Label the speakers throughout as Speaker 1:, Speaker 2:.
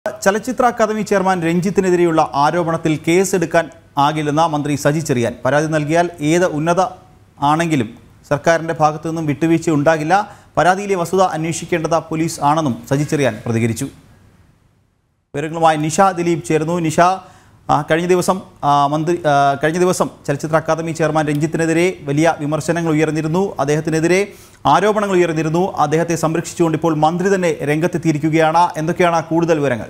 Speaker 1: ചലച്ചിത്ര academy chairman രഞ്ജിത്തിനെതിരെയുള്ള ആരോപണത്തിൽ കേസെടുക്കാൻ ആകില്ലെന്ന മന്ത്രി സജി ചെറിയാൻ പരാതി നൽകിയാൽ ഏത് ഉന്നത ആണെങ്കിലും സർക്കാരിന്റെ ഭാഗത്തു നിന്നും വിട്ടുവീഴ്ച ഉണ്ടാകില്ല പരാതിയിലെ വസ്തുത അന്വേഷിക്കേണ്ടത് പോലീസ് ആണെന്നും സജി ചെറിയാൻ പ്രതികരിച്ചു വിവരങ്ങളുമായി നിഷ ദിലീപ് ചേർന്നു നിഷ ആ, കഴിഞ്ഞ ദിവസം ആ, മന്ത്രി ആ, കഴിഞ്ഞ ദിവസം ചലച്ചിത്ര അക്കാദമി ചെയർമാൻ രഞ്ജിത്തിനെതിരെ വലിയ വിമർശനങ്ങൾ ഉയർന്നിരുന്നു അദ്ദേഹത്തിനെതിരെ ആരോപണങ്ങൾ ഉയർന്നിരുന്നു അദ്ദേഹത്തെ സംരക്ഷിച്ചുകൊണ്ട് ഇപ്പോൾ മന്ത്രി തന്നെ രംഗത്തെത്തിയിരിക്കുകയാണ് എന്തൊക്കെയാണ് കൂടുതൽ വിവരങ്ങൾ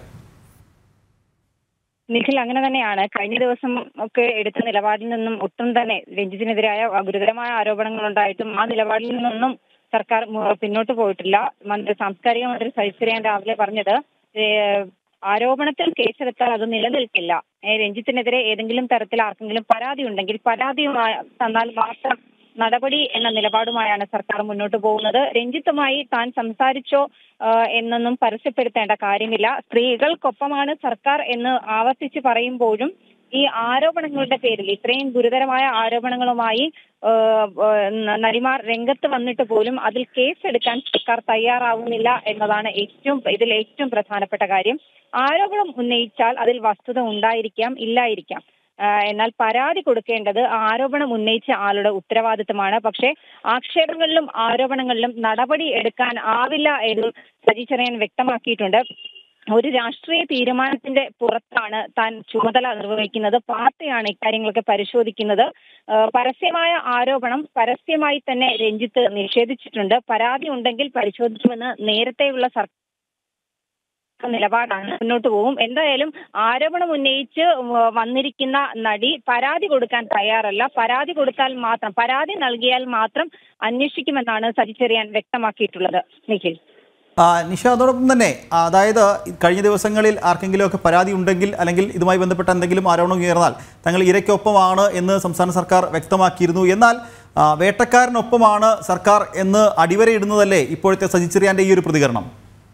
Speaker 2: നിഖിൽ അങ്ങനെ തന്നെയാണ് കഴിഞ്ഞ ദിവസം ഒക്കെ എടുത്ത നിലപാടിൽ നിന്നും ഒട്ടും തന്നെ രഞ്ജിത്തിനെതിരായ ഗുരുതരമായ ആരോപണങ്ങൾ ഉണ്ടായിട്ടും ആ നിലപാടിൽ നിന്നൊന്നും സർക്കാർ മു- പിന്നോട്ട് പോയിട്ടില്ല മന്ത്രി സാംസ്കാരിക മന്ത്രി സജിശ്രീയാൻ രാവിലെ പറഞ്ഞത് ഏഹ്, ആരോപണത്തിൽ കേസെടുത്താൽ അത് നിലനിൽക്കില്ല ഏഹ്, രഞ്ജിത്തിനെതിരെ ഏതെങ്കിലും തരത്തിൽ ആർക്കെങ്കിലും പരാതി ഉണ്ടെങ്കിൽ പരാതിയുമായി തന്നാൽ മാത്രം നടപടി എന്ന നിലപാടുമായാണ് സർക്കാർ മുന്നോട്ട് പോകുന്നത് രഞ്ജിത്തുമായി താൻ സംസാരിച്ചോ ആഹ് എന്നൊന്നും പരസ്യപ്പെടുത്തേണ്ട കാര്യമില്ല സ്ത്രീകൾക്കൊപ്പമാണ് സർക്കാർ എന്ന് ആവർത്തിച്ച് പറയുമ്പോഴും ഈ ആരോപണങ്ങളുടെ പേരിൽ ഇത്രയും ഗുരുതരമായ ആരോപണങ്ങളുമായി ആഹ് ആഹ് നടിമാർ രംഗത്ത് വന്നിട്ട് പോലും അതിൽ കേസെടുക്കാൻ സർക്കാർ തയ്യാറാവുന്നില്ല എന്നതാണ് ഏറ്റവും ഇതിൽ ഏറ്റവും പ്രധാനപ്പെട്ട കാര്യം ആരോപണം ഉന്നയിച്ചാൽ അതിൽ വസ്തുത ഉണ്ടായിരിക്കാം ഇല്ലായിരിക്കാം ആഹ് എന്നാൽ പരാതി കൊടുക്കേണ്ടത് ആ ആരോപണം ഉന്നയിച്ച ആളുടെ ഉത്തരവാദിത്തമാണ് പക്ഷേ ആക്ഷേപങ്ങളിലും ആരോപണങ്ങളിലും നടപടി എടുക്കാൻ ആവില്ല എന്നും സജി ചെറിയാൻ വ്യക്തമാക്കിയിട്ടുണ്ട് ഒരു രാഷ്ട്രീയ തീരുമാനത്തിന്റെ പുറത്താണ് താൻ ചുമതല നിർവഹിക്കുന്നത് പാർട്ടിയാണ് ഇക്കാര്യങ്ങളൊക്കെ പരിശോധിക്കുന്നത് ആഹ് പരസ്യമായ ആരോപണം പരസ്യമായി തന്നെ രഞ്ജിത്ത് നിഷേധിച്ചിട്ടുണ്ട് പരാതി ഉണ്ടെങ്കിൽ പരിശോധിക്കുമെന്ന് നേരത്തെയുള്ള സർക്കാർ നിലപാടാണ് മുന്നോട്ട് പോകും എന്തായാലും ആരോപണം ഉന്നയിച്ച് വ- വന്നിരിക്കുന്ന നടി പരാതി കൊടുക്കാൻ തയ്യാറല്ല പരാതി കൊടുത്താൽ മാത്രം പരാതി നൽകിയാൽ മാത്രം അന്വേഷിക്കുമെന്നാണ് സജിച്ചെറിയാൻ വ്യക്തമാക്കിയിട്ടുള്ളത് നിഖിൽ
Speaker 1: ആ, നിഷ അതോടൊപ്പം തന്നെ ആ, അതായത് കഴിഞ്ഞ ദിവസങ്ങളിൽ ആർക്കെങ്കിലുമൊക്കെ പരാതി ഉണ്ടെങ്കിൽ അല്ലെങ്കിൽ ഇതുമായി ബന്ധപ്പെട്ട എന്തെങ്കിലും ആരോപണം ഉയർന്നാൽ തങ്ങൾ ഇരയ്ക്കൊപ്പമാണ് എന്ന് സംസ്ഥാന സർക്കാർ വ്യക്തമാക്കിയിരുന്നു എന്നാൽ ആ, വേട്ടക്കാരനൊപ്പമാണ് സർക്കാർ എന്ന് അടിവരയിടുന്നതല്ലേ ഇപ്പോഴത്തെ സജിച്ചെറിയാന്റെ ഈ ഒരു പ്രതികരണം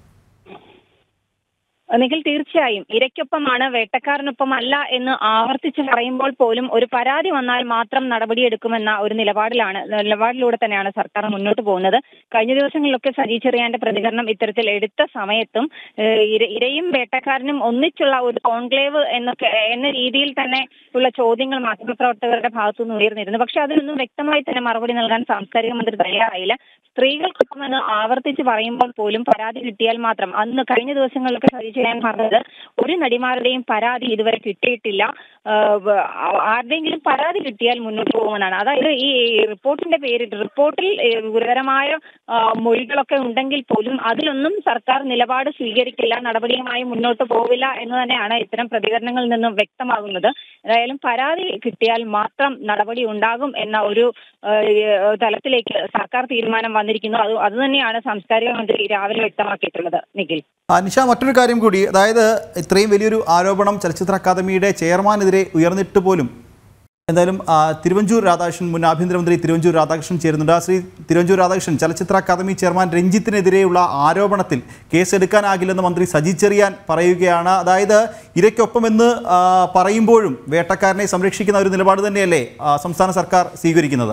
Speaker 2: നിഖിൽ തീർച്ചയായും ഇരയ്ക്കൊപ്പമാണ് വേട്ടക്കാരനൊപ്പം അല്ല എന്ന് ആവർത്തിച്ച് പറയുമ്പോൾ പോലും ഒരു പരാതി വന്നാൽ മാത്രം നടപടിയെടുക്കുമെന്ന ഒരു നിലപാടിലാണ് നിലപാടിലൂടെ തന്നെയാണ് സർക്കാർ മുന്നോട്ട് പോകുന്നത് കഴിഞ്ഞ ദിവസങ്ങളിലൊക്കെ സജി ചെറിയാന്റെ പ്രതികരണം ഇത്തരത്തിൽ എടുത്ത സമയത്തും ഏഹ്, ഇര- ഇരയും വേട്ടക്കാരനും ഒന്നിച്ചുള്ള ഒരു കോൺക്ലേവ് എന്നൊക്കെ എന്ന രീതിയിൽ തന്നെ ഉള്ള ചോദ്യങ്ങൾ മാധ്യമപ്രവർത്തകരുടെ ഭാഗത്തുനിന്ന് ഉയർന്നിരുന്നു പക്ഷെ അതിനൊന്നും വ്യക്തമായി തന്നെ മറുപടി നൽകാൻ സാംസ്കാരിക മന്ത്രി തയ്യാറായില്ല സ്ത്രീകൾക്കൊപ്പം എന്ന് ആവർത്തിച്ച് പറയുമ്പോൾ പോലും പരാതി കിട്ടിയാൽ മാത്രം അന്ന് കഴിഞ്ഞ ദിവസങ്ങളിലൊക്കെ സജി ചെയ്യാൻ പറഞ്ഞത് ഒരു നടിമാരുടെയും പരാതി ഇതുവരെ കിട്ടിയിട്ടില്ല ആഹ് വ- ആരുടെയെങ്കിലും പരാതി കിട്ടിയാൽ മുന്നോട്ട് പോകുമെന്നാണ് അതായത് ഈ റിപ്പോർട്ടിന്റെ പേരിൽ റിപ്പോർട്ടിൽ ഏഹ് ഗുരുതരമായ ആഹ് മൊഴികളൊക്കെ ഉണ്ടെങ്കിൽ പോലും അതിലൊന്നും സർക്കാർ നിലപാട് സ്വീകരിക്കില്ല നടപടിയുമായി മുന്നോട്ട് പോവില്ല എന്ന് തന്നെയാണ് ഇത്തരം പ്രതികരണങ്ങളിൽ നിന്നും വ്യക്തമാകുന്നത് ഏതായാലും പരാതി കിട്ടിയാൽ മാത്രം നടപടി ഉണ്ടാകും എന്ന ഒരു ആഹ് തലത്തിലേക്ക് സർക്കാർ തീരുമാനം വന്നിരിക്കുന്നു അത് അത് തന്നെയാണ് സാംസ്കാരിക മന്ത്രി രാവിലെ വ്യക്തമാക്കിയിട്ടുള്ളത് നിഖിൽ
Speaker 1: ആ, നിഷ മറ്റൊരു കാര്യം കൂടി അതായത് ഇത്രയും വലിയൊരു ആരോപണം ചലച്ചിത്ര അക്കാദമിയുടെ ചെയർമാനെതിരെ ഉയർന്നിട്ട് പോലും എന്തായാലും ആ, തിരുവഞ്ചൂർ രാധാകൃഷ്ണൻ മുൻ ആഭ്യന്തരമന്ത്രി തിരുവഞ്ചൂർ രാധാകൃഷ്ണൻ ചേരുന്നുണ്ട് ആ ശ്രീ തിരുവഞ്ചൂർ രാധാകൃഷ്ണൻ ചലച്ചിത്ര അക്കാദമി ചെയർമാൻ രഞ്ജിത്തിനെതിരെയുള്ള ആരോപണത്തിൽ കേസെടുക്കാനാകില്ലെന്ന് മന്ത്രി സജി ചെറിയാൻ പറയുകയാണ് അതായത് ഇരയ്ക്കൊപ്പമെന്ന് ആ, പറയുമ്പോഴും വേട്ടക്കാരനെ സംരക്ഷിക്കുന്ന ഒരു നിലപാട് തന്നെയല്ലേ ആ, സംസ്ഥാന സർക്കാർ സ്വീകരിക്കുന്നത്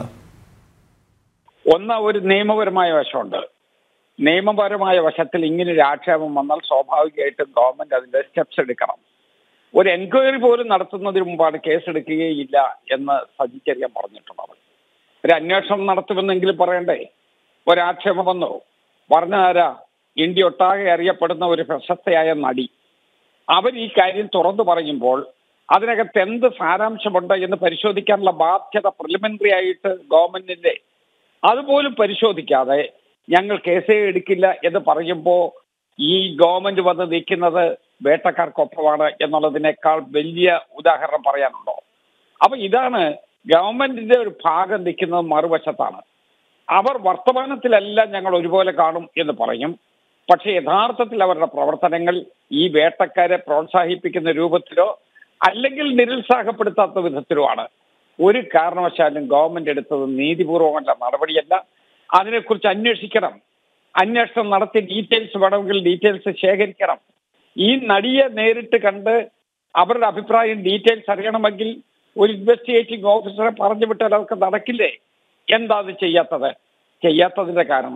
Speaker 3: ഒന്ന് ഒരു നിയമപരമായ വശമുണ്ട് നിയമപരമായ വശത്തിൽ ഇങ്ങനെ ഒരു ആക്ഷേപം വന്നാൽ സ്വാഭാവികമായിട്ടും ഗവൺമെന്റ് അതിന്റെ സ്റ്റെപ്സ് എടുക്കണം ഒരു എൻക്വയറി പോലും നടത്തുന്നതിന് മുമ്പാണ് കേസെടുക്കുകയില്ല എന്ന് സജിച്ചറിയാൻ പറഞ്ഞിട്ടുള്ളത് ഒരു അന്വേഷണം നടത്തുമെന്നെങ്കിലും പറയണ്ടേ ഒരാക്ഷേപം വന്നു പറഞ്ഞാരാ ഇന്ത്യ ഒട്ടാകെ അറിയപ്പെടുന്ന ഒരു പ്രശസ്തയായ നടി അവർ ഈ കാര്യം തുറന്നു പറയുമ്പോൾ അതിനകത്ത് എന്ത് സാരാംശമുണ്ട് എന്ന് പരിശോധിക്കാനുള്ള ബാധ്യത പ്രിലിമിനറി ആയിട്ട് ഗവൺമെന്റിന്റെ അതുപോലും പരിശോധിക്കാതെ ഞങ്ങൾ കേസേ എടുക്കില്ല എന്ന് പറയുമ്പോൾ ഈ ഗവൺമെന്റ് വന്ന് നിൽക്കുന്നത് വേട്ടക്കാർക്കൊപ്പമാണ് എന്നുള്ളതിനേക്കാൾ വലിയ ഉദാഹരണം പറയാനുണ്ടോ അപ്പൊ ഇതാണ് ഗവൺമെന്റിന്റെ ഒരു ഭാഗം നിൽക്കുന്നത് മറുവശത്താണ് അവർ വർത്തമാനത്തിലെല്ലാം ഞങ്ങൾ ഒരുപോലെ കാണും എന്ന് പറയും പക്ഷെ യഥാർത്ഥത്തിൽ അവരുടെ പ്രവർത്തനങ്ങൾ ഈ വേട്ടക്കാരെ പ്രോത്സാഹിപ്പിക്കുന്ന രൂപത്തിലോ അല്ലെങ്കിൽ നിരുത്സാഹപ്പെടുത്താത്ത വിധത്തിലോ ആണ് ഒരു കാരണവശാലും ഗവൺമെന്റ് എടുത്തത് നീതിപൂർവമല്ല നടപടിയല്ല അതിനെക്കുറിച്ച് അന്വേഷിക്കണം അന്വേഷണം നടത്തി ഡീറ്റെയിൽസ് വേണമെങ്കിൽ ഡീറ്റെയിൽസ് ശേഖരിക്കണം ഈ നടിയെ നേരിട്ട് കണ്ട് അവരുടെ അഭിപ്രായം ഡീറ്റെയിൽസ് അറിയണമെങ്കിൽ ഒരു ഇൻവെസ്റ്റിഗേറ്റിംഗ് ഓഫീസറെ പറഞ്ഞു വിട്ടാൽ അതൊക്കെ നടക്കില്ലേ എന്താ അത് ചെയ്യാത്തത് ചെയ്യാത്തതിന്റെ കാരണം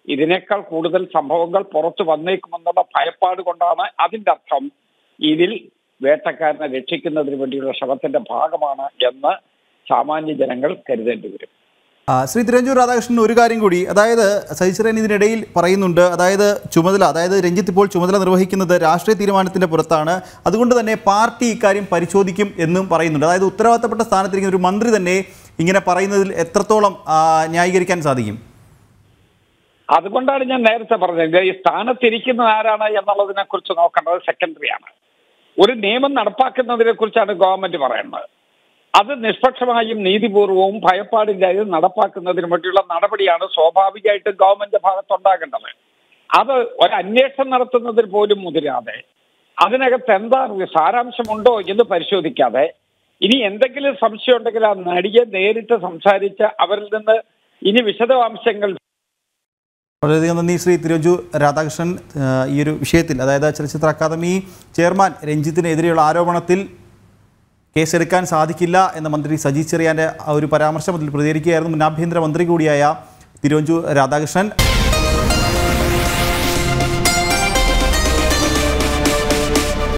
Speaker 3: ഇതിനേക്കാൾ കൂടുതൽ സംഭവങ്ങൾ പുറത്തു വന്നേക്കുമെന്നുള്ള ഭയപ്പാട് കൊണ്ടാണ് അതിന്റെ അർത്ഥം ഇതിൽ വേട്ടക്കാരനെ രക്ഷിക്കുന്നതിന് വേണ്ടിയുള്ള ശ്രമത്തിന്റെ ഭാഗമാണ് എന്ന് സാമാന്യ ജനങ്ങൾ കരുതേണ്ടി വരും
Speaker 1: ആ, ശ്രീ തിരഞ്ചൂർ രാധാകൃഷ്ണൻ ഒരു കാര്യം കൂടി അതായത് സജിച്ചറൻ ഇതിനിടയിൽ പറയുന്നുണ്ട് അതായത് ചുമതല അതായത് രഞ്ജിത്ത് ഇപ്പോൾ ചുമതല നിർവഹിക്കുന്നത് രാഷ്ട്രീയ തീരുമാനത്തിന്റെ പുറത്താണ് അതുകൊണ്ട് തന്നെ പാർട്ടി ഇക്കാര്യം പരിശോധിക്കും എന്നും പറയുന്നുണ്ട് അതായത് ഉത്തരവാദിത്തപ്പെട്ട സ്ഥാനത്തിരിക്കുന്ന ഒരു മന്ത്രി തന്നെ ഇങ്ങനെ പറയുന്നതിൽ എത്രത്തോളം ആ, ന്യായീകരിക്കാൻ സാധിക്കും
Speaker 3: അതുകൊണ്ടാണ് ഞാൻ നേരത്തെ പറഞ്ഞത് ഈ സ്ഥാനത്തിരിക്കുന്നത് ആരാണ് എന്നുള്ളതിനെ കുറിച്ച് നോക്കേണ്ടത് സെക്കൻഡറിയാണ് ഒരു നിയമം നടപ്പാക്കുന്നതിനെ കുറിച്ചാണ് ഗവൺമെന്റ് പറയുന്നത് അത് നിഷ്പക്ഷമായും നീതിപൂർവവും ഭയപ്പാടില്ലാതെയും നടപ്പാക്കുന്നതിന് വേണ്ടിയുള്ള നടപടിയാണ് സ്വാഭാവികമായിട്ടും ഗവൺമെന്റ് ഭാഗത്തുണ്ടാകേണ്ടത് അത് ഒരു അന്വേഷണം നടത്തുന്നതിൽ പോലും മുതിരാതെ അതിനകത്ത് എന്താ സാരാംശമുണ്ടോ എന്ന് പരിശോധിക്കാതെ ഇനി എന്തെങ്കിലും സംശയം ഉണ്ടെങ്കിൽ ആ നടിയെ നേരിട്ട് സംസാരിച്ച് അവരിൽ നിന്ന് ഇനി വിശദാംശങ്ങൾ
Speaker 1: വളരെയധികം നന്ദി ശ്രീ തിരുവഞ്ചൂർ രാധാകൃഷ്ണൻ ആ, ഈ ഒരു വിഷയത്തിൽ അതായത് ചലച്ചിത്ര അക്കാദമി ചെയർമാൻ രഞ്ജിത്തിനെതിരെയുള്ള ആരോപണത്തിൽ കേസെടുക്കാൻ സാധിക്കില്ല എന്ന മന്ത്രി സജി ചെറിയാൻ്റെ ആ ഒരു പരാമർശം അതിൽ പ്രതികരിക്കുകയായിരുന്നു മുൻ ആഭ്യന്തര മന്ത്രി കൂടിയായ തിരുവഞ്ചൂർ രാധാകൃഷ്ണൻ